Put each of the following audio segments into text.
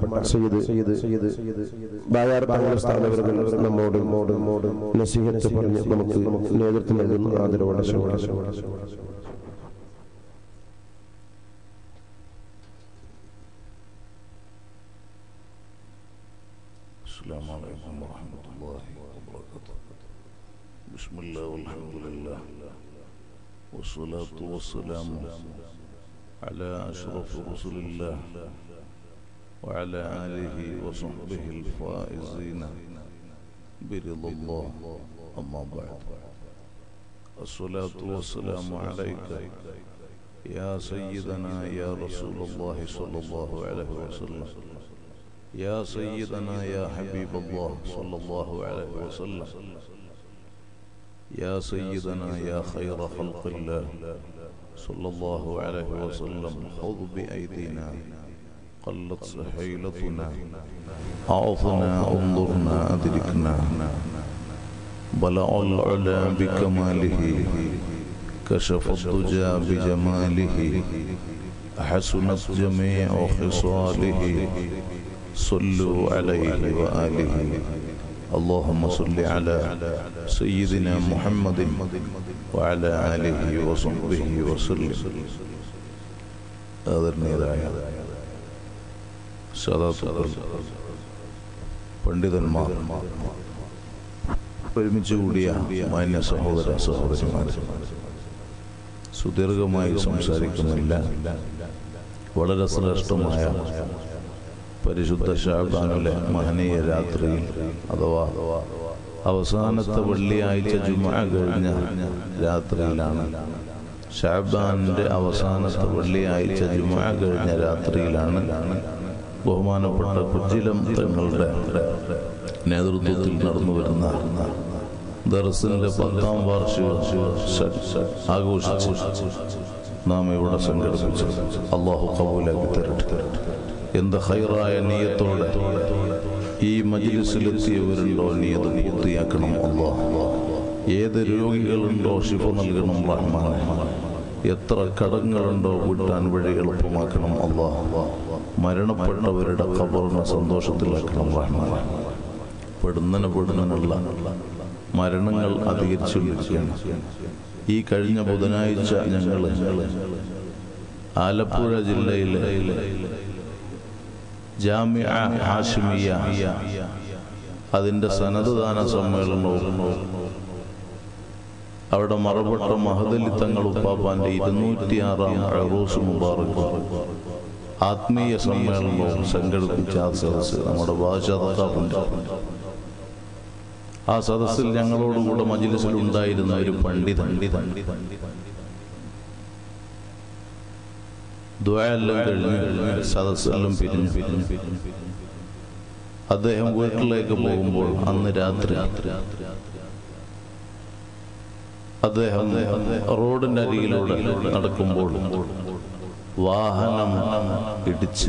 സയ്യിദ് സയ്യിദ് സയ്യിദ് ബായാർ തങ്ങളുടെ സ്ഥാനവരുകൾ നമ്മോട് നമ്മോട് നസീഹത്ത് പറഞ്ഞ് നമുക്ക് നേതൃത്വം നൽകുന്നു ആദരവോടെ السلام عليكم ورحمة الله وبركاته بسم الله والحمد لله والصلاة والسلام على أشرف رسل الله وعلى آله وصحبه الفائزين برضا الله أما بعد الصلاة والسلام عليك يا سيدنا يا رسول الله صلى الله عليه وسلم يا سيدنا يا حبيب الله صلى الله عليه وسلم يا سيدنا يا خير خلق الله صلى الله عليه وسلم خذ بأيدينا قلت سحيلتنا أعطنا انظرنا أدركنا بلع العلا بكماله كشف الضجى بجماله حسنت جميع خصاله صلوا عليه وآله اللهم صل على سيدنا محمد وعلى آله وصحبه وسلم ആദരണീയരായ സദാത്തുക്കൾ പണ്ഡിതന്മാർ ഒരുമിച്ച് കൂടിയ മാന്യ സഹോദര സഹോദരിമാർ സുദീർഘമായി സംസാരിക്കുന്നില്ല വളരെ ശ്രേഷ്ഠമായ പരിശുദ്ധ ഷാബാനിലെ മഹനീയ രാത്രിയിൽ അഥവാ അവസാനത്തെ വെള്ളിയാഴ്ച ജുമ കഴിഞ്ഞ രാത്രിയിലാണ് ഷാബാനിന്റെ അവസാനത്തെ വെള്ളിയാഴ്ച ജുമ കഴിഞ്ഞ രാത്രിയിലാണ് ബഹുമാനപ്പെട്ട കുജിലം തങ്ങളുടെ നേതൃത്വത്തിൽ നടന്നു വരുന്ന ദർസിന്റെ പത്താം വാർഷിക ആഘോഷിച്ച് നാം ഇവിടെ സംഘടിപ്പിച്ചു അള്ളാഹു കബൂലാക്കി തരട്ടെ എന്ത് ഹൈറായ നീയത്തോടെ ഈ മജിലിസിലെത്തിയവരുണ്ടോ നീ അത് പൂർത്തിയാക്കണം അല്ലോ ഏത് രോഗികളുണ്ടോ ശിഫ നൽകണം റഹ്മാൻ എത്ര കടങ്ങളുണ്ടോ വിട്ടാൻ വഴി എളുപ്പമാക്കണം അല്ലോ മരണപ്പെട്ടവരുടെ ഖബറിനെ സന്തോഷത്തിലാക്കണം റഹ്മാൻ പെടുന്നതിന് പെടുന്നതിനുള്ള മരണങ്ങൾ അധികരിച്ചുകൊണ്ടിരിക്കുകയാണ് ഈ കഴിഞ്ഞ ബുധനാഴ്ച ഞങ്ങൾ ആലപ്പുഴ ജില്ലയിലെ ജാമ്യ ഹാഷിമിയ അതിന്റെ സനതദാന സമ്മേളനവും അവിടെ മറപ്പെട്ട മഹദലി തങ്ങൾ ഉപ്പാപ്പാന്റെ ഇരുന്നൂറ്റിയാറാം അറൂസ് മുബാറക് ആത്മീയ സമ്മേളനവും സംഘടിപ്പിച്ച ആ സദസ് നമ്മുടെ ഭാഷാതാപ്പുണ്ട് ആ സദസ്സിൽ ഞങ്ങളോടുകൂടെ മജിലിസിൽ ഉണ്ടായിരുന്ന ഒരു പണ്ഡിതൻ ദ്വയെല്ലാം കഴിഞ്ഞ് സദസ്സെല്ലാം പിരിഞ്ഞു പിരിഞ്ഞു അദ്ദേഹം വീട്ടിലേക്ക് പോകുമ്പോൾ അന്ന് രാത്രി അദ്ദേഹം റോഡിന്റെ അരികിലൂടെ നടക്കുമ്പോൾ വാഹനം ഇടിച്ച്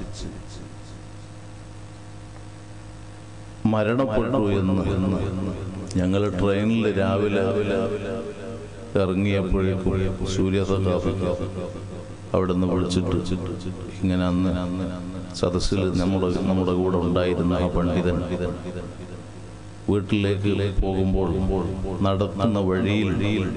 മരണപ്പെട്ടു എന്ന് ഞങ്ങൾ ട്രെയിനിൽ രാവിലെ ഇറങ്ങിയപ്പോഴേക്കും സൂര്യസഖാഫിക്ക് അവിടെ നിന്ന് വിളിച്ചിട്ട് ഇങ്ങനെ അന്ന് സദസ്സിൽ നമ്മുടെ നമ്മുടെ കൂടെ ഉണ്ടായിരുന്ന ആ പണ്ഡിതൻ വീട്ടിലേക്ക് പോകുമ്പോൾ നടത്തുന്ന വഴിയിൽ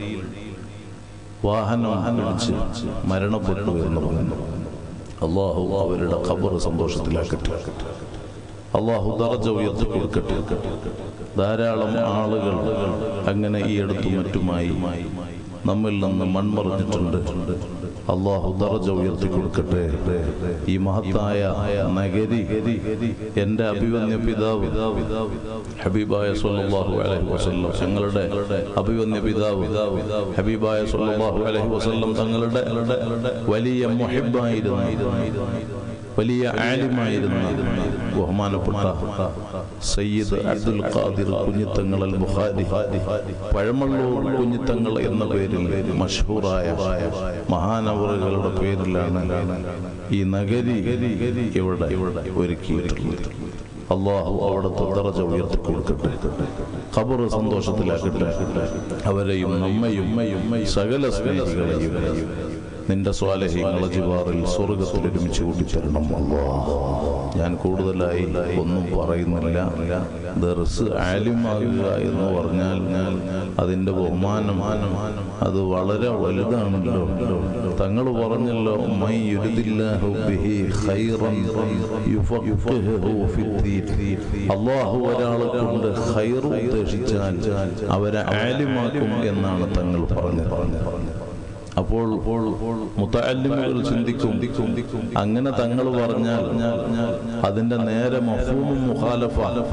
വാഹനം ഇടിച്ച് മരണപ്പെട്ടു എന്ന് പറയുന്നു അള്ളാഹു അവരുടെ ഖബർ സന്തോഷത്തിലാക്കട്ടെ അള്ളാഹു ദറജ ഉയർത്തി കൊടുക്കട്ടെ ധാരാളം ആളുകൾ അങ്ങനെ ഈ അടുത്തും മറ്റുമായി നമ്മിൽ നിന്ന് മൺമറഞ്ഞിട്ടുണ്ട് അള്ളാഹു ദറജ ഉയർത്തി കൊടുക്കട്ടെ ഈ മഹത്തായ നഗരി എന്റെ അഭിവന്യ പിതാവ് ഹബീബായ സല്ലല്ലാഹു അലൈഹി വസല്ലം ഞങ്ങളുടെ അഭിവന്യ പിതാവ് ഹബീബായ സല്ലല്ലാഹു അലൈഹി വസല്ലം തങ്ങളുടെ വലിയ മുഹിബായിരുന്നു വലിയ ആലിമായിരുന്ന ബഹുമാനപ്പെട്ട സയ്യിദ് അബ്ദുൽ ഖാദിർ കുഞ്ഞിത്തങ്ങൾ അൽ ബുഖാരി പഴമള്ളൂർ കുഞ്ഞിത്തങ്ങൾ എന്ന പേരിൽ മഷഹൂറായ മഹാനവറുകളുടെ പേരിലാണ് ഈ നഗരി ഇവിടെ ഇവിടെ ഒരുക്കിയിട്ടുള്ളത് അള്ളാഹു അവിടുത്തെ ദറജ ഉയർത്തി കൊടുക്കട്ടെ ഖബർ സന്തോഷത്തിലാക്കട്ടെ അവരെയും നമ്മയും സകല സ്നേഹികളെയും നിന്റെ സ്വാലഹ്യങ്ങളെ ജിവാറിൽ സ്വർഗത്തിൽ ഒരുമിച്ച് കൂട്ടിത്തരണം അല്ലാ ഞാൻ കൂടുതലായി ഒന്നും പറയുന്നില്ല ദർസ് ആലിമാകുക എന്ന് പറഞ്ഞാൽ അതിന്റെ ബഹുമാനം അത് വളരെ വലുതാണല്ലോ തങ്ങൾ പറഞ്ഞല്ലോ മൈ യുരിദില്ലാഹു ബിഹി ഖൈറൻ യുഫഖിഹു ഫിദ്ദീൻ അല്ലാഹു ഒരാളെ കൊണ്ട് ഖൈർ ഉദ്ദേശിച്ചാൽ അവരെ ആലിമാക്കും എന്നാണ് തങ്ങൾ പറഞ്ഞത് അപ്പോൾ മുത്തല്ലിമുകൾ ചിന്തിക്കും അങ്ങനെ തങ്ങൾ പറഞ്ഞാൽ അതിന്റെ നേരെ മഫൂമും മുഖാലഫ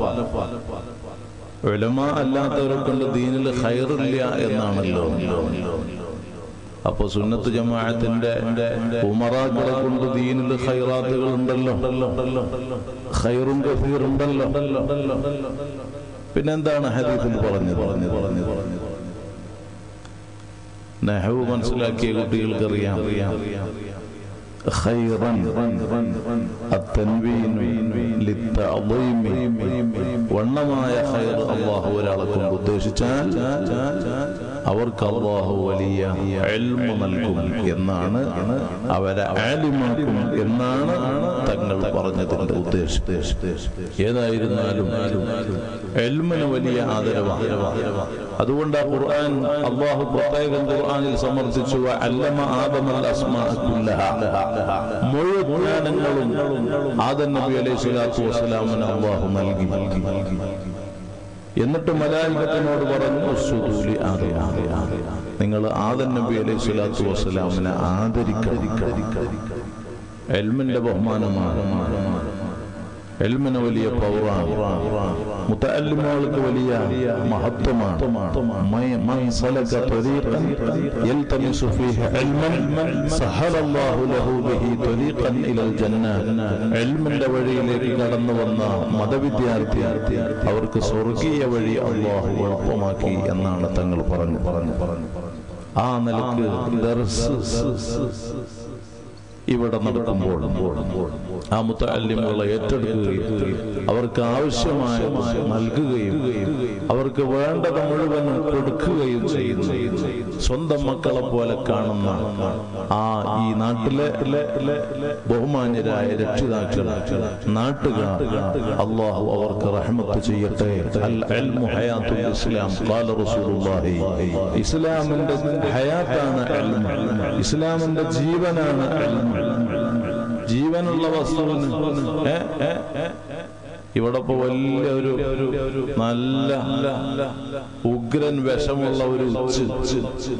ഉലമ അല്ലാത്തവരെ കൊണ്ട് ദീനിൽ ഖൈറില്ല എന്നാണല്ലോ അപ്പൊ സുന്നത്ത് ജമാഅത്തിന്റെ ഉമറാക്കളെ കൊണ്ട് ദീനിൽ ഖൈറാത്തുകൾ ഉണ്ടല്ലോ ഖൈറും കഫീറുണ്ടല്ലോ പിന്നെന്താണ് ഹദീസിൽ പറഞ്ഞു പറഞ്ഞു പറഞ്ഞു പറഞ്ഞു നെഹവ് മനസ്സിലാക്കിയ കുട്ടികൾക്കറിയാം خيرا التنوين للتعظيم വണ്ണമായ ഖൈർ അള്ളാഹു ഒരാളെ കൊണ്ട് ഉദ്ദേശിച്ചാൽ അവർക്ക് അള്ളാഹു വലിയ എൽമ നൽകും എന്നാണ് അവരെ ആലിമാക്കും എന്നാണ് തങ്ങൾ പറഞ്ഞതിന്റെ ഉദ്ദേശം ഏതായിരുന്നാലും എൽമിന് വലിയ ആദരവാണ് അതുകൊണ്ട് ആ ഖുർആൻ അള്ളാഹു പ്രത്യേകം ഖുർആനിൽ സമർത്ഥിച്ചു അല്ലമ ആദമൽ അസ്മാ മുഴുവനും ആദം നബി അലൈഹി സ്വലാത്തു വസ്സലാമിന് അള്ളാഹു നൽകി എന്നിട്ട് മലാലികത്തിനോട് പറഞ്ഞു ഉസ്സുദൂലി ആദം നിങ്ങൾ ആദം നബി അലൈഹി സ്വലാത്തു വസ്സലാമിനെ ആദരിക്കണം എൽമിന്റെ ബഹുമാനമാണ് എൽമിന് വലിയ പവറാണ് മുത്തല്ലിമുകൾക്ക് വലിയ മഹത്വമാണ് മൈ- മൻ സലക ത്വരീഖൻ യൽതമിസു ഫീഹി ഇൽമൻ സഹലല്ലാഹു ലഹു ബിഹി ത്വരീഖൻ ഇലൽ ജന്ന ഇൽമിന്റെ വഴിയിലേക്ക് കടന്നു വന്ന മതവിദ്യാർത്ഥി അവർക്ക് സ്വർഗീയ വഴി അള്ളാഹു എളുപ്പമാക്കി എന്നാണ് തങ്ങൾ പറഞ്ഞു പറഞ്ഞു പറഞ്ഞു ആ നിലക്ക് ദർസ് ഇവിടെ നടക്കുമ്പോൾ ആ മുത്തല്ലിമുകളെ ഏറ്റെടുക്കുകയും അവർക്ക് ആവശ്യമായ നൽകുകയും അവർക്ക് വേണ്ടത് മുഴുവൻ കൊടുക്കുകയും ചെയ്യുന്നു സ്വന്തം മക്കളെ പോലെ കാണുന്ന ആ ഈ നാട്ടിലെ ബഹുമാന്യരായ രക്ഷിതാക്കൾ നാട്ടുകാർ അള്ളാഹു അവർക്ക് റഹ്മത്ത് ചെയ്യട്ടെ അൽ ഇൽമു ഹയാത്തുൽ ഇസ്ലാം ഖാല റസൂലുള്ളാഹി ഇസ്ലാമിന്റെ ഹയാത്താണ് ഇൽമ് ഇസ്ലാമിന്റെ ജീവനാണ് ഇൽമ് ജീവനുള്ള വസ്തുവിന് ഏ, ഏ, ഏ, ഇവിടെ ഇപ്പൊ വലിയ ഒരു നല്ല ഉഗ്രൻ വിഷമുള്ള ഒരു ഉച്ച്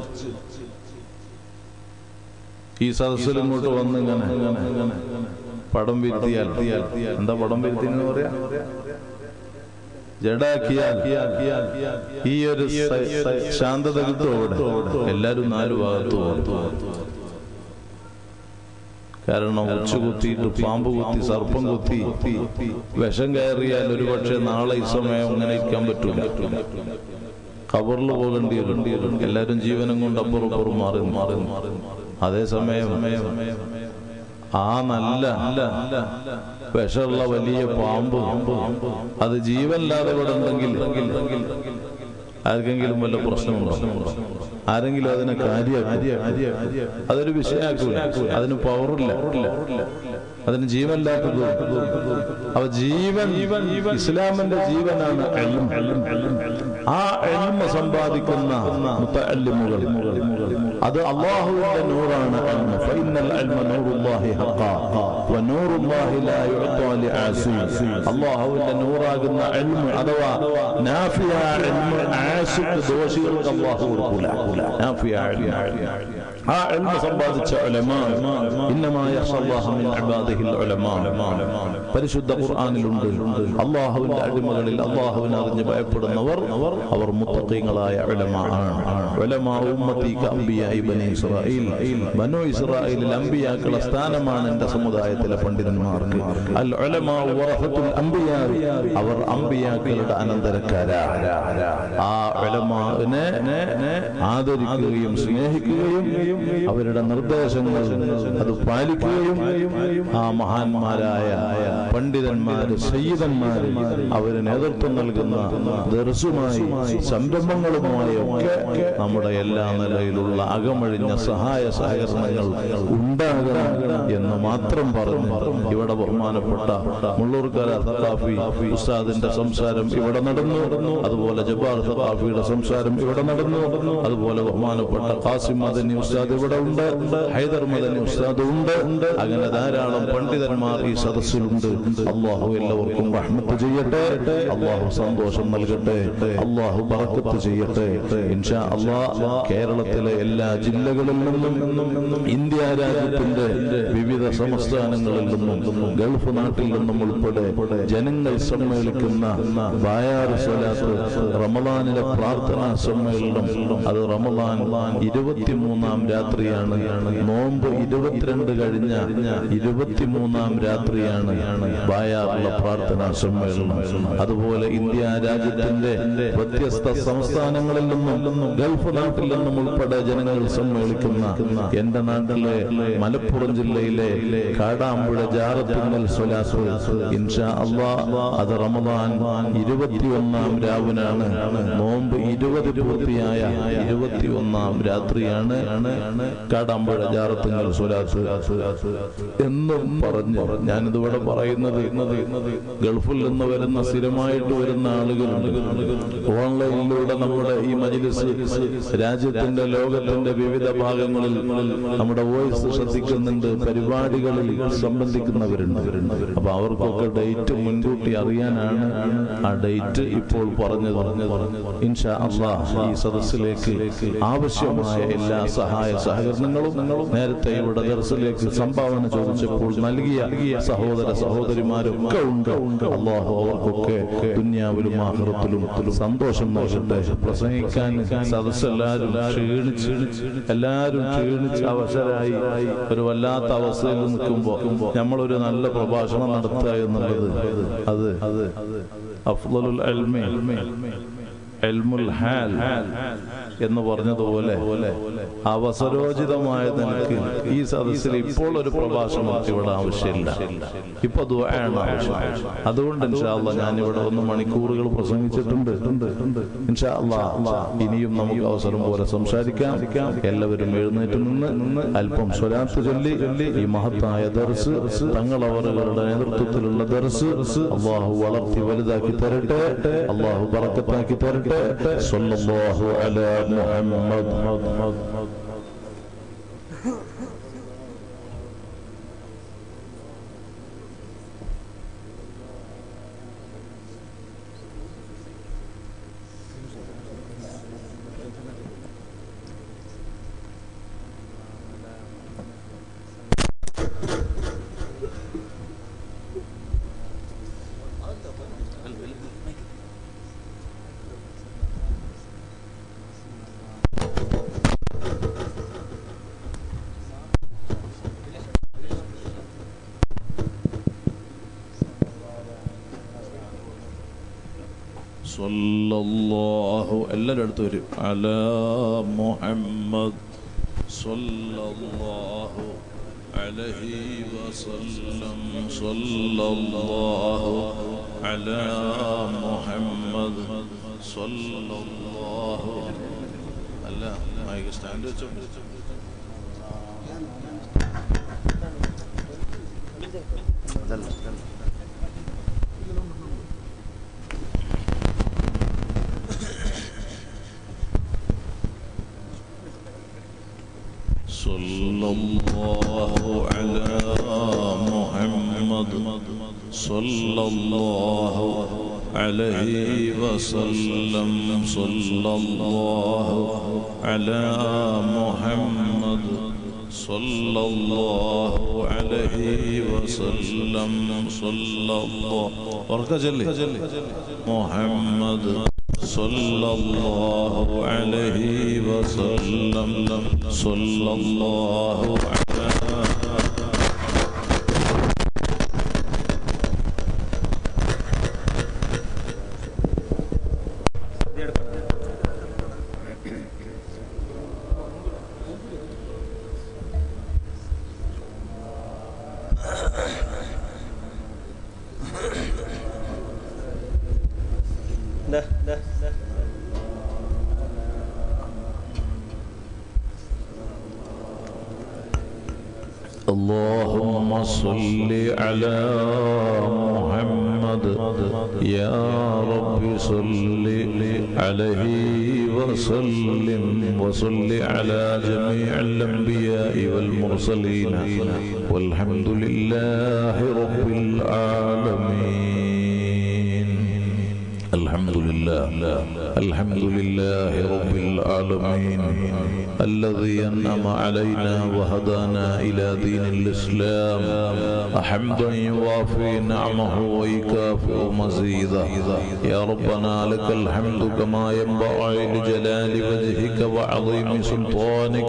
ഈ സദസ്സിൽ ഇങ്ങോട്ട് വന്ന് ഇങ്ങനെ പടം വിരുത്തിയാൽ എന്താ പടം വിരുത്തി എന്ന് പറയാ ജഡാക്കിയാൽ ഈ ഒരു സ- സ- ശാന്തത കിട്ടും അവിടെ എല്ലാരും നാലു ഭാഗത്തും ഓർത്തു കാരണം ഉച്ച കുത്തിയിട്ട് പാമ്പ് കുത്തി സർപ്പം കുത്തി വിഷം കയറിയാൽ ഒരു പക്ഷെ നാളെ ഈ സമയം അങ്ങനെ ഇരിക്കാൻ പറ്റൂല കബറിൽ പോകേണ്ടി വരും എല്ലാരും ജീവനും കൊണ്ട് അപ്പുറം അപ്പുറം മാറി മാറി അതേസമയം ആ നല്ല വിഷമുള്ള വലിയ പാമ്പ് അത് ജീവനില്ലാതെ ഇവിടെ ഉണ്ടെങ്കിൽ ആർക്കെങ്കിലും വല്ല പ്രശ്നമുണ്ടോ ആരെങ്കിലും അതിനെ കാര്യ അതൊരു വിഷയാക്കൂല അതിന് പവറില്ല അതിന് ജീവനില്ലാത്തത് അവ ജീവൻ ഇസ്ലാമിന്റെ ജീവനാണ് ഇൽം. ആ എൽമ സമ്പാദിക്കുന്ന മുത്തല്ലിമുകൾ അത് അള്ളാഹുവിന്റെ നൂറാണ് ഇൽമ. ഫഇന്നൽ ഇൽമ നൂറുല്ലാഹി ഹഖാ. വനൂറുല്ലാഹി ലാ യുഅ്താ ലിആസി. അള്ളാഹുവിന്റെ നൂറാകുന്ന ഇൽമ അഥവാ നാഫിയ ഇൽമ ആസിഖ് ദോഷികൾക്ക് അള്ളാഹു കൊടുക്കൂല നാഫിയ ഇൽമ. ആ ഇൽമ സമ്പാദിച്ച ഉലമാ ഇന്നമാ യഖ്ഷല്ലാഹ മിൻ ഇബാദിഹിൽ ഉലമാ പരിശുദ്ധ ഖുർആനിലുണ്ട് അള്ളാഹുവിന്റെ അടിമകളിൽ അള്ളാഹുവിനെ അറിഞ്ഞ് ഭയപ്പെടുന്നവർ അവർ മുത്തഖീങ്ങളായ ഉലമാ ആണ് ഉലമാ ഉമ്മത്തി കഅംബിയാഇ ബനി ഇസ്രായീൽ ബനു ഇസ്രായേലിൽ അമ്പിയാക്കളുടെ സ്ഥാനമാണ് എന്റെ സമുദായത്തിലെ പണ്ഡിതന്മാർക്ക് അൽ ഉലമാ വറഹത്തുൽ അംബിയാ അവർ അമ്പിയാക്കളുടെ അനന്തരക്കാരാണ് ആ ഉലമാവിനെ ആദരിക്കുകയും സ്നേഹിക്കുകയും അവരുടെ നിർദ്ദേശങ്ങൾ അത് പാലിക്കുകയും ആ മഹാന്മാരായ പണ്ഡിതന്മാര് സയ്യിദന്മാര് അവര് നേതൃത്വം നൽകുന്ന ദർസുമായി സംരംഭങ്ങളുമായി ഒക്കെ നമ്മുടെ എല്ലാ നിലയിലുള്ള അകമഴിഞ്ഞ സഹായ സഹകരണങ്ങൾ ഉണ്ടാകണം എന്ന് മാത്രം പറഞ്ഞു ഇവിടെ ബഹുമാനപ്പെട്ട മുള്ളൂർക്കര തത്താഫി ഉസ്താദിന്റെ സംസാരം ഇവിടെ നടന്നു അതുപോലെ ജബ്ബാർ തത്താഫിയുടെ സംസാരം ഇവിടെ നടന്നു അതുപോലെ ബഹുമാനപ്പെട്ട ഖാസിം മദനി ഉസ്താദ് ഇവിടെ ഉണ്ട് ഹൈദർ മദനി ഉസ്താദ് ഉണ്ട് അങ്ങനെ ധാരാളം പണ്ഡിതന്മാർ ഈ സദസ്സിലുണ്ട് അള്ളാഹു എല്ലാവർക്കും റഹ്മത്ത് ചെയ്യട്ടെ അള്ളാഹു സന്തോഷം നൽകട്ടെ അള്ളാഹു ബറക്കത്ത് ചെയ്യട്ടെ ഇൻഷാ അള്ളാഹ് കേരളത്തിലെ എല്ലാ ജില്ലകളിൽ നിന്നും ഇന്ത്യ രാജ്യത്തിന്റെ വിവിധ സംസ്ഥാനങ്ങളിൽ നിന്നും ഗൾഫ് നാട്ടിൽ നിന്നും ഉൾപ്പെടെ ജനങ്ങൾ സമ്മേളിക്കുന്ന ബായാർ സ്വലാത്ത് റമദാനിലെ പ്രാർത്ഥനാ സമ്മേളനം അത് റമദാൻ ഇരുപത്തിമൂന്നാം രാത്രിയാണ് നോമ്പ് ഇരുപത്തിരണ്ട് കഴിഞ്ഞ ഇരുപത്തിമൂന്നാം രാത്രിയാണ് ബായാറിലെ പ്രാർത്ഥനാ സമ്മേളനം അതുപോലെ ഇന്ത്യ രാജ്യത്തിന്റെ വ്യത്യസ്ത സംസ്ഥാനങ്ങളിൽ നിന്നും ഗൾഫ് നാട്ടിൽ നിന്നും ഉൾപ്പെടെ ജനങ്ങൾ സമ്മേളിക്കുന്ന എന്റെ നാട്ടിലെ മലപ്പുറം ജില്ലയിലെ കാടാമ്പുഴ ജാറത്തുങ്ങൽ സ്വലാസ് ഇൻഷാ അള്ളാ അത് റമദാൻ ഇരുപത്തിയൊന്നാം രാവിനാണ് നോമ്പ് ഇരുപത് പൂർത്തിയായ ഇരുപത്തിയൊന്നാം രാത്രിയാണ് കാടാമ്പുഴ ജാറത്തുങ്ങൽ സ്വലാസ് എന്നും പറഞ്ഞു ഞാനിതിവിടെ പറയുന്നത് ഗൾഫിൽ നിന്ന് വരുന്ന സ്ഥിരമായിട്ട് വരുന്ന ആളുകളുണ്ട് ഓൺലൈനിലൂടെ നമ്മുടെ ഈ മജിലിസ് രാജ്യത്തിന്റെ ലോകത്തിന്റെ വിവിധ ഭാഗങ്ങളിൽ നമ്മുടെ വോയിസ് ശ്രദ്ധിക്കുന്നുണ്ട് പരിപാടികളിൽ സംബന്ധിക്കുന്നവരുണ്ട് അപ്പൊ അവർക്കൊക്കെ ഡേറ്റ് മുൻകൂട്ടി അറിയാനാണ് ആ ഡേറ്റ് ഇപ്പോൾ പറഞ്ഞു പറഞ്ഞത് ഇൻഷാ അള്ളാഹ് ഈ സദസ്സിലേക്ക് ആവശ്യമായ എല്ലാ സഹായ സഹകരണങ്ങളും നേരത്തെ ഇവിടെ ദർസിലേക്ക് സംഭാവന ചോദിച്ചപ്പോൾ നൽകിയ സഹോദര സഹോദരിമാരൊക്കെ ഉണ്ട് അള്ളാഹു അവർക്കൊക്കെ ദുന്യാവിലും ആഹ്റത്തിലും സന്തോഷം നൽകട്ടെ പ്രസംഗിക്കാൻ സദസ്സെല്ലാരും ക്ഷീണിച്ച് എല്ലാരും ക്ഷീണിച്ച് അവസരായി ഒരു വല്ലാത്ത അവസ്ഥയിൽ നിൽക്കുമ്പോ നമ്മളൊരു നല്ല പ്രഭാഷണം നടത്തുക എന്നുള്ളത് അത് അത് അഫ്ളലുൽ അൽമി എൽമുൽ ഹാൽ എന്ന് പറഞ്ഞതുപോലെ അവസരോചിതമായ നിനക്ക് ഈ സദസ്സിൽ ഇപ്പോൾ ഒരു പ്രഭാഷണം ഇവിടെ ആവശ്യമില്ല ഇപ്പൊ ദുആണ് ആവശ്യം അതുകൊണ്ട് ഇൻഷാല്ല ഞാൻ ഇവിടെ ഒന്ന് മണിക്കൂറുകൾ പ്രസംഗിച്ചിട്ടുണ്ട് ഇൻഷാ അല്ലാ ഇനിയും നമുക്ക് അവസരം പോലെ സംസാരിക്കാം എല്ലാവരും എഴുന്നേറ്റ് നിന്ന് അല്പം സ്വലാത്ത് ചൊല്ലി ഈ മഹത്തായ ദർസ് തങ്ങൾ അവരുടെ നേതൃത്വത്തിലുള്ള ദർസ് അള്ളാഹു വളർത്തി വലുതാക്കി തരട്ടെ അള്ളാഹു ബറക്കത്താക്കി തരട്ടെ സല്ലല്ലാഹു അലാ മുഹമ്മദ് സല്ലല്ലാഹു എല്ലാവരും അടുത്ത് വരും അല മുഹമ്മദ് സല്ലല്ലാഹു അലൈഹി വസല്ലം സല്ലല്ലാഹു അല മുഹമ്മദ് സല്ലല്ലാഹു അല്ല മൈക്ക് സ്റ്റാൻഡ് വെച്ചോ صلى الله على محمد صلى الله عليه وسلم صلى الله على محمد صلى الله عليه وسلم صلى الله بركة جلي محمد صلى الله عليه وسلم صلى الله على اللهم صل على محمد يا رب صل عليه وسلم وصل على جميع الأنبياء والمرسلين والحمد لله رب العالمين الحمد لله الحمد لله رب العالمين الذي أنعم علينا وهدانا إلى دين الإسلام حمدا يوافي نعمه ويكافئ مزيدا يا ربنا لك الحمد كما ينبغي لجلال وجهك وعظيم سلطانك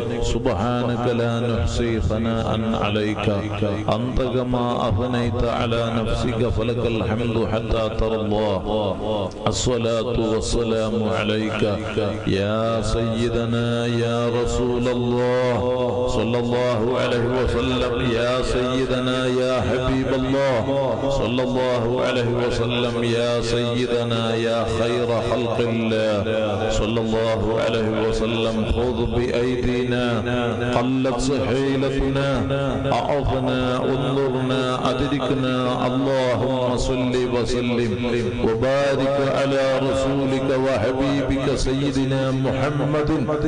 سبحانك لا نحصي ثناء عليك أنت كما أثنيت على نفسك فلك الحمد حتى ترى الله الصلاة والسلام عليك يا سيدنا يا رسول الله صلى الله عليه وسلم يا سيدنا يا حبيب الله صلى الله عليه وسلم يا سيدنا يا خير خلق الله صلى الله عليه وسلم خذ بأيدينا قلت سحيلتنا أعظنا انظرنا أدركنا اللهم صل وسلم وبارك على رسولك وحبيبك سيدنا محمد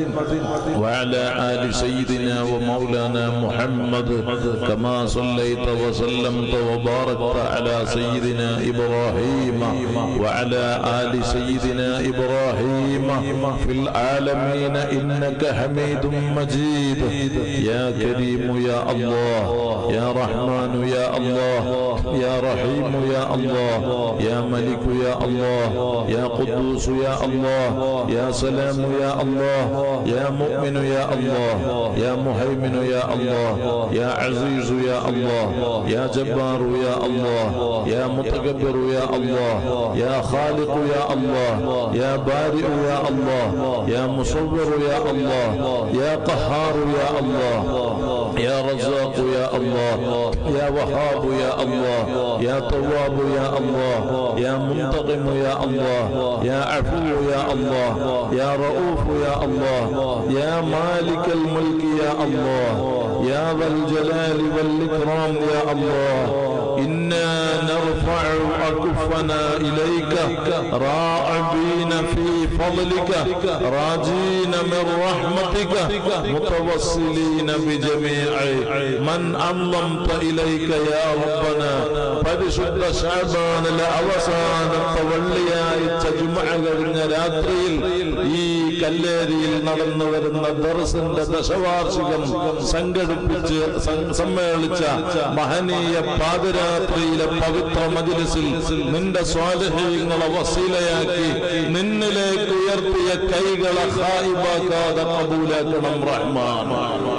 وعلى آل سيدنا ومولانا محمد كما صليت وسلمت وباركت على سيدنا إبراهيم وعلى آل سيدنا إبراهيم في العالمين إنك حميد مجيد يا كريم يا الله يا رحمن يا الله يا رحيم يا الله يا ملك يا الله يا قدوس يا الله يا سلام يا الله يا مؤمن يا الله يا مهيمن يا الله يا عزيز يا الله يا جبار يا الله يا متكبر يا الله يا خالق يا الله يا بارئ يا الله يا مصور يا الله يا قهار يا الله يا رزاق يا الله يا وهاب يا الله يا تواب يا الله يا منتقم يا الله يا عفو يا الله يا رؤوف يا الله يا مالك الملك يا الله يا ذا الجلال والإكرام يا الله إنا نرفع أكفنا إليك راعبين في فضلك راجين من رحمتك متوسلين بجميع من أنضمت إليك يا ربنا പരിശുദ്ധ ഷാബാനിലെ അവസാനത്തെ വെള്ളിയാഴ്ച ജുമ കഴിഞ്ഞ രാത്രിയിൽ ഈ കല്ലേരിയിൽ നടന്നു വരുന്ന ദർസിന്റെ ദശവാർഷികം സംഘടിപ്പിച്ച് സം- സമ്മേളിച്ച മഹനീയ പാതിരാത്രിയിലെ പവിത്ര മജിലിസിൽ നിന്റെ സ്വാധീനങ്ങളെ വസീലയാക്കി നിന്നിലേക്ക് ഉയർത്തിയ കൈകളെ ഹായിബാക്കാതെ കബൂലാക്കണം റഹ്മാൻ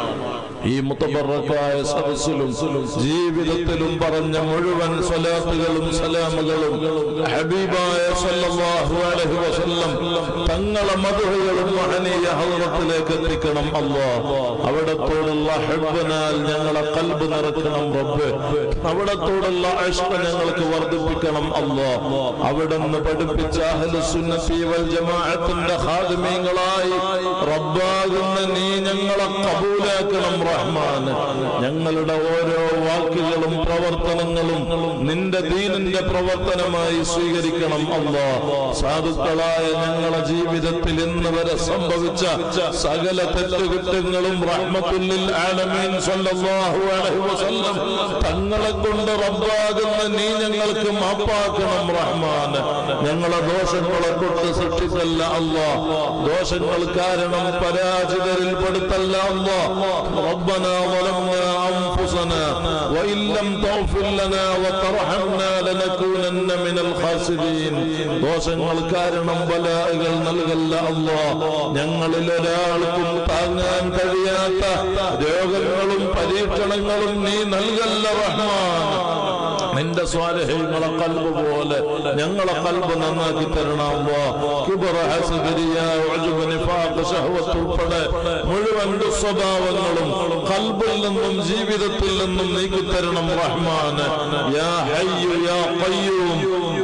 ഈ മുത്തബറക്കായ സദസ്സിലും ജീവിതത്തിലും പറഞ്ഞ മുഴുവൻ സ്വലാത്തുകളും സലാമുകളും ഹബീബായ സല്ലല്ലാഹു അലൈഹി വസല്ലം തങ്ങളെ മധുഹകളും മഹനീയ ഹദ്റത്തിലേക്ക് എത്തിക്കണം അല്ലാ അവിടത്തോടുള്ള ഹബ്ബനാൽ ഞങ്ങളെ കൽബ് നിറക്കണം റബ്ബ് അവിടത്തോടുള്ള അഷ്ക ഞങ്ങൾക്ക് വർദ്ധിപ്പിക്കണം അല്ലാ അവിടുന്ന് പഠിപ്പിച്ച അഹ്ലുസുന്നത്തി വൽ ജമാഅത്തിന്റെ ഖാദിമീങ്ങളായി റബ്ബാകുന്ന നീ ഞങ്ങളെ കബൂലാക്കണം റഹ്മാൻ ഞങ്ങളുടെ ഓരോ വാക്കുകളും പ്രവർത്തനങ്ങളും നിന്റെ ദീനിന്റെ പ്രവർത്തനമായി സ്വീകരിക്കണം അല്ലാ സാധുക്കളായ ഞങ്ങളെ ജീവിതത്തിൽ ഇന്ന് വരെ സംഭവിച്ച സകല തെറ്റുകുറ്റങ്ങളും റഹ്മത്തുല്ലിൽ ആലമീൻ സ്വല്ലല്ലാഹു അലൈഹി വസല്ലം തങ്ങളെ കൊണ്ട് റബ്ബാകുന്ന നീ ഞങ്ങൾക്ക് മാപ്പാക്കണം റഹ്മാൻ ഞങ്ങളെ ദോഷങ്ങളെ കൊണ്ട് സൃഷ്ടിച്ചല്ല അല്ലാ ദോഷങ്ങൾ കാരണം പരാജിതരിൽ പെടുത്തല്ല അല്ലാ ربنا ظلمنا أنفسنا وإن لم تغفر لنا وترحمنا لنكونن من الخاسرين ദോഷങ്ങൾ കാരണം ബലാകൾ നൽകല്ല അല്ലാ ഞങ്ങളിൽ ഒരാൾക്കും താങ്ങാൻ കഴിയാത്ത രോഗങ്ങളും പരീക്ഷണങ്ങളും നീ നൽകല്ല റഹ്മാൻ നിന്റെ സ്വാരഹ്യങ്ങളെ കൽബ് പോലെ ഞങ്ങളെ കൽബ് നന്നാക്കി തരണം അല്ലാ. കിബ്ർ, ഹസദിരിയ, ഉജ്ബ്, നിഫാഖ്, ശഹ്വത്ത് ഉൾപ്പെടെ മുഴുവൻ ദുസ്വഭാവങ്ങളും കൽബിൽ നിന്നും ജീവിതത്തിൽ നിന്നും നീക്കി തരണം റഹ്മാൻ യാ ഹയ്യു യാ ഖയ്യൂം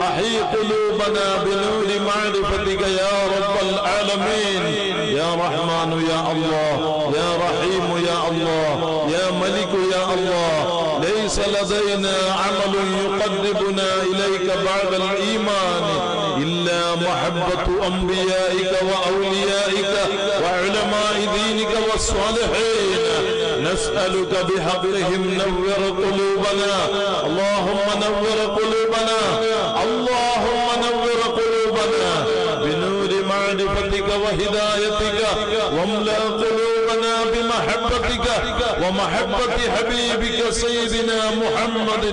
أحي قلوبنا بنور معرفتك يا رب العالمين يا رحمن يا الله يا رحيم يا الله يا ملك يا الله ليس لدينا عمل يقربنا إليك بعد الإيمان إلا محبة أنبيائك وأوليائك وعلماء دينك والصالحين نسألك بحقهم نور قلوبنا اللهم نور قلوبنا اللهم نور قلوبنا بنور معرفتك وهدايتك واملأ قلوبنا بمحبتك ومحبة حبيبك سيدنا محمد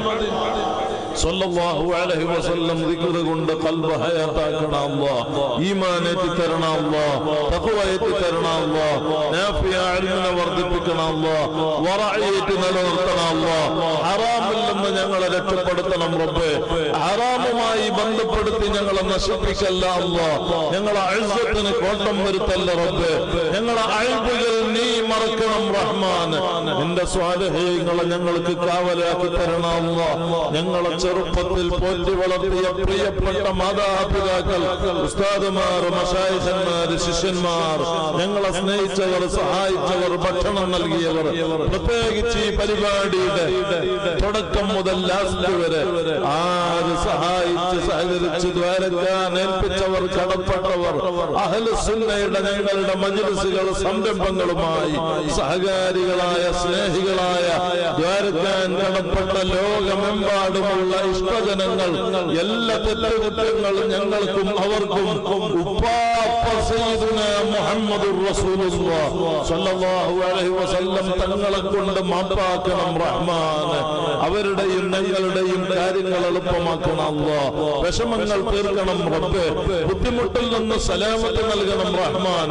സല്ലല്ലാഹു അലൈഹി വസല്ലം ദിക്ർ കൊണ്ട് ഖൽബ് ഹയാത്താക്കണ അല്ലാഹ് ഈമാൻ എത്തി തരണ അല്ലാഹ് തഖ്വ എത്തി തരണ അല്ലാഹ് നാഫിയ ഇൽമിനെ വർദ്ധിപ്പിക്കണ അല്ലാഹ് വറഅയത്ത് നിലനിർത്തണ അല്ലാഹ് ഹറാമിൽ നിന്ന് ഞങ്ങളെ രക്ഷപ്പെടുത്തണം റബ്ബേ ഹറാമുമായി ബന്ധപ്പെടുത്തി ഞങ്ങളെ നശിപ്പിക്കല്ല അല്ലാഹ് ഞങ്ങളെ ഇസ്സത്തിന് കോട്ടം വരുത്തല്ല റബ്ബേ ഞങ്ങളെ അഴിബുകൾ നീ മറക്കണം റഹ്മാൻ നിന്റെ സ്വാലഹീങ്ങളെ ഞങ്ങൾക്ക് കാവലാക്കി തരണം അല്ലാഹ് ഞങ്ങളെ ചെറുപ്പത്തിൽ പോറ്റി വളർത്തിയ പ്രിയപ്പെട്ട മാതാപിതാക്കൾ ഉസ്താദുമാർ മഷായിഖന്മാർ ശിഷ്യന്മാർ ഞങ്ങളെ സ്നേഹിച്ചവർ സഹായിച്ചവർ ഭക്ഷണം നൽകിയവർ പ്രത്യേകിച്ച് ഈ പരിപാടിയുടെ തുടക്കം മുതൽ ലാസ്റ്റ് വരെ ആര് സഹായിച്ച് സഹകരിച്ച് ദ്വാരക്കാൻ ഏൽപ്പിച്ചവർ കടപ്പെട്ടവർ അഹലുസുന്നയുടെ ഞങ്ങളുടെ മജ്ലിസുകൾ സംരംഭങ്ങളുമായി സഹകാരികളായ സ്നേഹികളായ ദ്വാരക്കാൻ കടപ്പെട്ട ലോകമെമ്പാടുമുള്ള ഇഷ്ടജനങ്ങൾ എല്ലാ തെറ്റുകുറ്റങ്ങളും ഞങ്ങൾക്കും അവർക്കും ഉപ്പാപ്പ സയ്യിദുനാ മുഹമ്മദുർ റസൂലുള്ളാഹ് സ്വല്ലല്ലാഹു അലൈഹി വസല്ലം തങ്ങളെ കൊണ്ട് മാപ്പാക്കണം റഹ്മാൻ അവരുടെയും ഞങ്ങളുടെയും കാര്യങ്ങൾ എളുപ്പമാക്കണം അല്ലാഹ് വിഷമങ്ങൾ തീർക്കണം റബ്ബേ ബുദ്ധിമുട്ടിൽ നിന്ന് സലാമത്ത് നൽകണം റഹ്മാൻ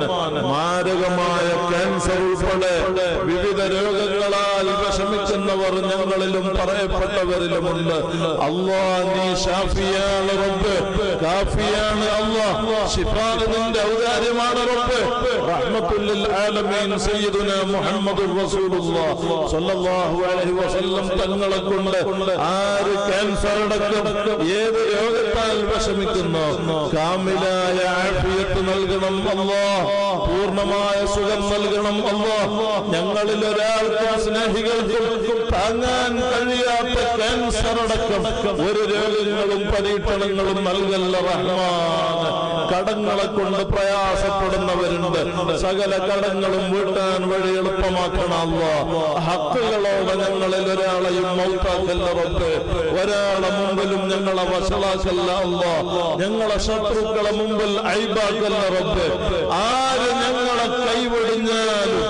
മാരകമായ ക്യാൻസർ ഉൾപ്പെടെ വിവിധ രോഗങ്ങളാൽ വിഷമിക്കുന്നവർ ഞങ്ങളിലും പറയപ്പെട്ടവരിലുമുണ്ട് അള്ളാ നീ ഷാഫിയാണ് റബ്ബ് കാഫിയാണ് അള്ളാ ഷിഫാന് നിന്റെ ഔദാര്യമാണ് റബ്ബ് റഹ്മത്തുല്ലിൽ ആലമീൻ സയ്യിദുനാ മുഹമ്മദുർ റസൂലുള്ളാഹ് സ്വല്ലല്ലാഹു അലൈഹി വസല്ലം തങ്ങളെ കൊണ്ട് ആര് ക്യാൻസർ അടക്കം ഏത് രോഗത്താൽ വിഷമിക്കുന്നു കാമിലായ ആഫിയത്ത് നൽകണം അല്ലാ പൂർണ്ണമായ സുഖം നൽകണം അല്ലാ ഞങ്ങളിൽ ഒരാൾക്കും സ്നേഹികൾക്കും താങ്ങാൻ കഴിയാത്ത ക്യാൻസർ അടക്കം ഒരു രോഗങ്ങളും പരീക്ഷണങ്ങളും നൽകല്ല റഹ്മാൻ കടങ്ങളെ കൊണ്ട് പ്രയാസപ്പെടുന്നവരുണ്ട് സകല കടങ്ങളും വീട്ടാൻ വഴി എളുപ്പമാക്കണം ഹക്കുകളോടെ ഞങ്ങളിൽ ഒരാളെയും മൗത്താക്കല്ല റബ്ബ് ഒരാളെ മുമ്പിലും ഞങ്ങളെ വഷളാക്കല്ല അല്ലാ ഞങ്ങളെ ശത്രുക്കളെ മുമ്പിൽ ഐബാക്കല്ല റബ്ബ് ആര് ഞങ്ങളെ കൈവടിഞ്ഞാലും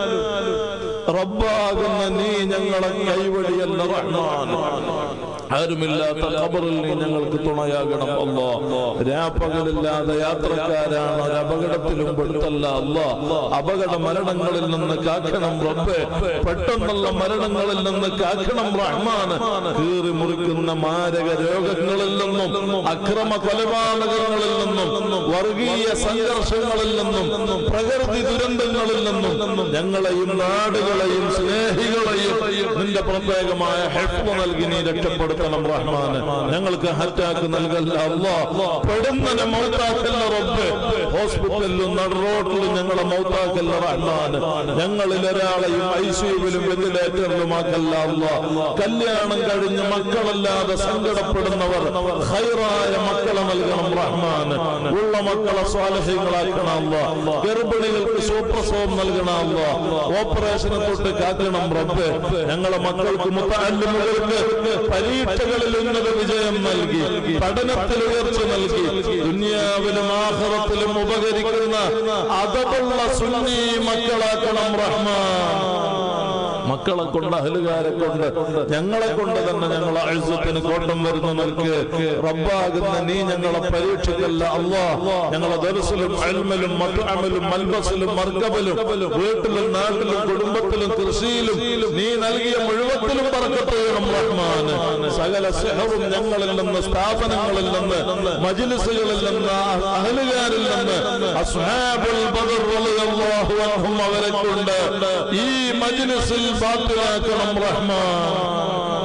റബ്ബാകുന്ന നീ ഞങ്ങളെ കൈവടിയല്ല റഹ്മാൻ ആരുമില്ലാത്ത ഖബറിൽ നീ ഞങ്ങൾക്ക് തുണയാകണം അല്ലോ രാപ്പകലില്ലാതെ യാത്രക്കാരാണ് ഒരു അപകടത്തിലും പെടുത്തല്ല അല്ലോ അപകട മരണങ്ങളിൽ നിന്ന് കാക്കണം റബ്ബേ പെട്ടെന്നുള്ള മരണങ്ങളിൽ നിന്ന് കാക്കണം റഹ്മാൻ കീറി മുറിക്കുന്ന മാരക രോഗങ്ങളിൽ നിന്നും അക്രമ കൊലപാതകങ്ങളിൽ നിന്നും വർഗീയ സംഘർഷങ്ങളിൽ നിന്നും പ്രകൃതി ദുരന്തങ്ങളിൽ നിന്നും ഞങ്ങളെയും നാടുകളെയും സ്നേഹികളെയും നിന്റെ പ്രത്യേകമായ ഹെൽപ്പ് നൽകി നീ രക്ഷപ്പെടുത്തണം റഹ്മാൻ ഞങ്ങൾക്ക് ഹറ്റാക്ക് നൽകല്ല അല്ലാ പെടുന്നനെ മൗത്താക്കല്ല റബ്ബ് ഹോസ്പിറ്റലിലും നടുറോഡിലും ഞങ്ങളെ മൗത്താക്കല്ല റഹ്മാൻ ഞങ്ങളിൽ ഒരാളെയും ഐസിയുവിലും വെന്റിലേറ്ററിലുമാക്കല്ല അല്ലാ കല്യാണം കഴിഞ്ഞ് മക്കളല്ലാതെ സങ്കടപ്പെടുന്നവർ ഹൈറായ മക്കളെ നൽകണം റഹ്മാൻ ഉള്ള മക്കളെ സ്വാലഹ്യങ്ങളാക്കണം അല്ലാ ഗർഭിണികൾക്ക് സുപ്രസവം നൽകണം അല്ലാ ഓപ്പറേഷനെ തൊട്ട് കാക്കണം റബ്ബ് ഞങ്ങളെ മക്കൾക്ക് മുത്തല്ലുകൾക്ക് പരീക്ഷകളിൽ ഉന്നത വിജയം നൽകി പഠനത്തിൽ ഉയർച്ച നൽകി ദുനിയാവിലും ആഹ്റത്തിലും ഉപകരിക്കുന്ന അതമുള്ള സുന്നി മക്കളാക്കണം റഹ്മാൻ മക്കളെ കൊണ്ട് അഹലുകാരെ കൊണ്ട് ഞങ്ങളെ കൊണ്ട് തന്നെ ഞങ്ങളെ അഴുസത്തിന് കോട്ടം വരുന്നവർക്ക് റബ്ബാകുന്ന നീ ഞങ്ങളെ പരീക്ഷയ്ക്കല്ല അള്ളാ ഞങ്ങളെ ദർസിലും അൽമലും മറ്റുഅമലും മൽബസിലും മർക്കബിലും വീട്ടിലും നാട്ടിലും കുടുംബത്തിലും കൃഷിയിലും നീ നൽകിയ മുഴുവത്തിലും പറക്കത്ത് ചെയ്യണം റഹ്മാൻ സകല സെഹറും ഞങ്ങളിൽ നിന്ന് സ്ഥാപനങ്ങളിൽ നിന്ന് മജിലിസുകളിൽ നിന്ന് അഹലുകാരിൽ നിന്ന് അസ്ഹാബുൽ ബദർ റളിയല്ലാഹു അൻഹും അവരെ കൊണ്ട് ഈ മജ്ലിസിൽ ബാത്തിലാക്കണം റഹ്മാൻ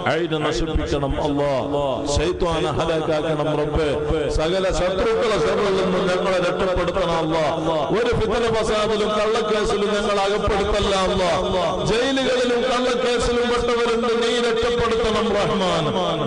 അയിന് നശിപ്പിക്കണം അല്ലാ ശൈത്വാനെ ഹലാക്കാക്കണം റബ്ബേ സകല ശത്രുക്കളെ ശത്രുവിൽ നിന്നും ഞങ്ങളെ രക്ഷപ്പെടുത്തണം അല്ലാ ഒരു ഫിത്തന ഫസാദിലും കള്ളക്കേസിലും ഞങ്ങൾ അകപ്പെടുത്തല്ല അല്ലാ ജയിലുകളിലും കള്ളക്കേസിലും പെട്ടവരുണ്ട് നീ രക്ഷപ്പെടുത്തണം റഹ്മാൻ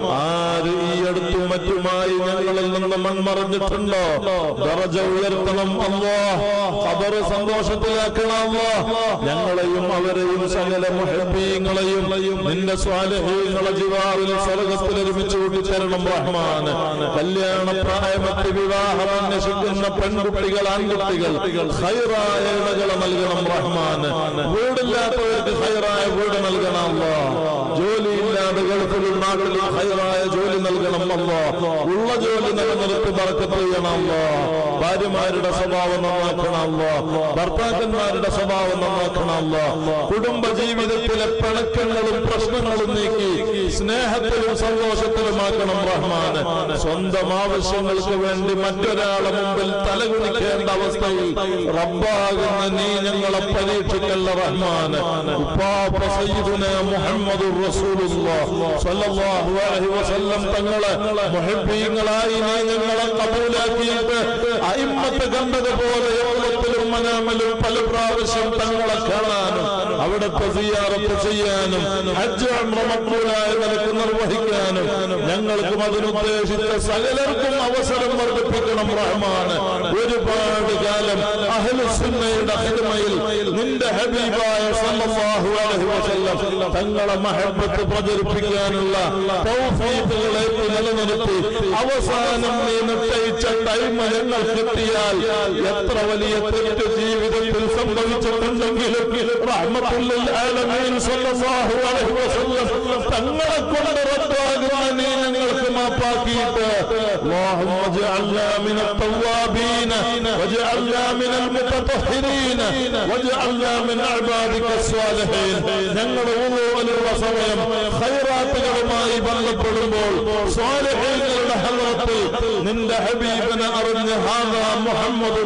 ആര് ഈ അടുത്തും മറ്റുമായി ഞങ്ങളിൽ നിന്ന് മൺമറഞ്ഞിട്ടുണ്ടോ ദറജ ഉയർത്തണം അല്ലാ ഖബർ സന്തോഷത്തിലാക്കണം അല്ലാ ഞങ്ങളെയും അവരെയും സകല മുഹബീങ്ങളെയും നിന്റെ സ്വാലഹീങ്ങളെ ജിവാറിൽ സ്വർഗത്തിൽ ഒരുമിച്ച് കൂട്ടിത്തരണം റഹ്മാൻ കല്യാണ പ്രായമെത്തി വിവാഹം അന്വേഷിക്കുന്ന പെൺകുട്ടികൾ ആൺകുട്ടികൾ ഹൈറായ ഇണകളെ നൽകണം റഹ്മാൻ വീടില്ലാത്തവർക്ക് ഹൈറായ വീട് നൽകണം അല്ലാ ജോലിയില്ലാതെ ഗൾഫിലും നാട്ടിലും ഹൈറായ ജോലി നൽകണം അല്ലാ ഉള്ള ജോലി നിലനിർത്തി ബർക്കത്ത് ചെയ്യണം അല്ലാ ഭാര്യമാരുടെ സ്വഭാവം നന്നാക്കണം അല്ലാ ഭർത്താക്കന്മാരുടെ സ്വഭാവം നന്നാക്കണം അല്ലാ കുടുംബ ജീവിതത്തിലെ പിണക്കങ്ങളും പ്രശ്നങ്ങളും നീക്കി സ്നേഹത്തിലും സന്തോഷത്തിലുമാക്കണം റഹ്മാൻ സ്വന്തം ആവശ്യങ്ങൾക്ക് വേണ്ടി മറ്റൊരാളെ മുമ്പിൽ തലകുണിക്കേണ്ട അവസ്ഥയിൽ റബ്ബാകുന്ന നീ ഞങ്ങളെ പരീക്ഷിക്കല്ല റഹ്മാൻ ഉപ്പാപ്പ സയ്യിദുന മുഹമ്മദുർ റസൂലുള്ളാഹ് സ്വല്ലല്ലാഹു അലൈഹി വസല്ലം തങ്ങളെ മുഹബ്ബീങ്ങളായി നീ ഞങ്ങളെ കബൂലാക്കിയിട്ട് അയിമ്മത്ത് കണ്ടതുപോലെ യൗമത്തിലും മനാമിലും പല പ്രാവശ്യം തങ്ങളെ കാണാനും അവിടുത്തെ സിയാറത്ത് ചെയ്യാനും ഹജ്ജ് ഉംറ മക്ബൂലായ നിലക്ക് നിർവഹിക്കാനും ഞങ്ങൾക്കും അതിനുദ്ദേശിച്ച സകലർക്കും അവസരം വർദ്ധിപ്പിക്കണം റഹ്മാൻ ഒരുപാട് കാലം അഹ്ലുസുന്നയുടെ ഹിദ്മയിൽ നിന്റെ ഹബീബായ സല്ലല്ലാഹു അലൈഹി വസല്ലം തങ്ങളെ മഹബത്ത് പ്രചരിപ്പിക്കാനുള്ള തൗഫീഖുകളെ നിലനിർത്തി അവസാനം നീ നിശ്ചയിച്ച ടൈം ഞങ്ങൾ കിട്ടിയാൽ എത്ര വലിയ തെറ്റ് ജീവിതത്തിൽ സംഭവിച്ചിട്ടുണ്ടെങ്കിലും റഹ്മത്തുൽ ആലമീൻ സല്ലല്ലാഹു അലൈഹി വസല്ലം തങ്ങളെ കൊണ്ട് റബ്ബാകുന്ന നീ ഞങ്ങൾക്ക് മാപ്പാക്കിയിട്ട് اللهم اجعلنا من التوابين واجعلنا من المتطهرين واجعلنا من عبادك الصالحين ഞങ്ങളുടെ ഊഴലുള്ള സമയം ഖൈറാത്തുകളുമായി ബന്ധപ്പെടുമ്പോൾ സ്വാലിഹീങ്ങളുടെ ഹലറത്തിൽ നിന്റെ ഹബീബിനെ അറിഞ്ഞ് ഹാദാ മുഹമ്മദ്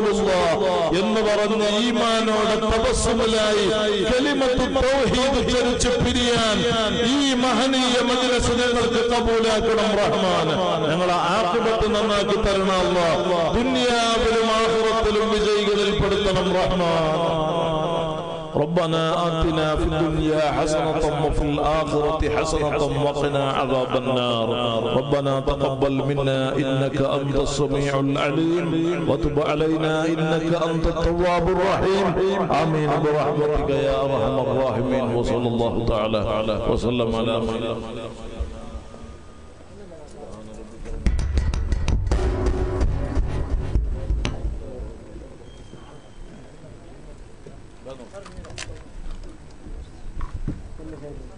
എന്ന് പറഞ്ഞ് ഈമാനോടെ തപസ്സുമിലായി കലിമത്ത് തൗഹീദ് ചരിച്ച് പിരിയാൻ ഈ മഹനീയ മജ്ലിസ് ഞങ്ങൾക്ക് കബൂലാക്കണം റഹ്മാൻ ഞങ്ങളെ ആഖിബത്ത് നന്നാക്കി തരണം അല്ലാ ദുനിയാവിലും ആഖിറത്തിലും വിജയികളിൽ പെടുത്തണം റഹ്മാൻ ربنا آتنا في الدنيا حسنة وفي الآخرة حسنة وقنا عذاب النار ربنا تقبل منا إنك أنت السميع العليم وتب علينا إنك أنت التواب الرحيم آمين برحمتك يا أرحم الراحمين وصلى الله تعالى وسلم على محمد Thank you.